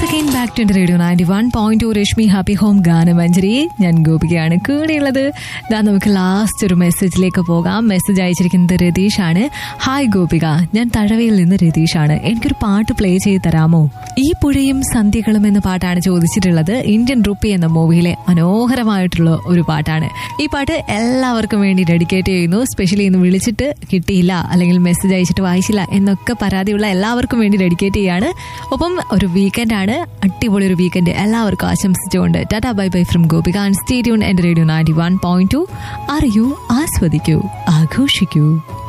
again back to radio ninety one point two Rashmi happy home ഗാനമഞ്ജരി ഞാൻ ഗോപികയാണ് കൂടെയുള്ളത് ദാ നമുക്ക് ലാസ്റ്റ് ഒരു മെസ്സേജിലേക്ക് പോകാം മെസ്സേജ് അയച്ചിരിക്കുന്നത് രതീഷാണ് ഹായ് ഗോപിക ഞാൻ തഴവയിൽ നിന്ന് രതീഷാണ് എനിക്കൊരു പാട്ട് പ്ലേ ചെയ്ത് തരാമോ ഈ പുഴയും സന്ധ്യകളും എന്ന പാട്ടാണ് ചോദിച്ചിട്ടുള്ളത് ഇന്ത്യൻ റുപ്പി എന്ന മൂവിയിലെ മനോഹരമായിട്ടുള്ള ഒരു പാട്ടാണ് ഈ പാട്ട് എല്ലാവർക്കും വേണ്ടി ഡെഡിക്കേറ്റ് ചെയ്യുന്നു സ്പെഷ്യലി ഇന്ന് വിളിച്ചിട്ട് കിട്ടിയില്ല അല്ലെങ്കിൽ മെസ്സേജ് അയച്ചിട്ട് വായിച്ചില്ല എന്നൊക്കെ പരാതിയുള്ള എല്ലാവർക്കും വേണ്ടി ഡെഡിക്കേറ്റ് ചെയ്യാണ് ഒപ്പം ഒരു വീക്കെൻഡ് ആണ് അടിപൊളി ഒരു വീക്കെൻഡ് എല്ലാവർക്കും ആശംസിച്ചുകൊണ്ട് tata bye bye from Gopika and സ്റ്റേഡിയോൺ എന്റെ radio ninety one point two അറിയൂ ആസ്വദിക്കൂ ആഘോഷിക്കൂ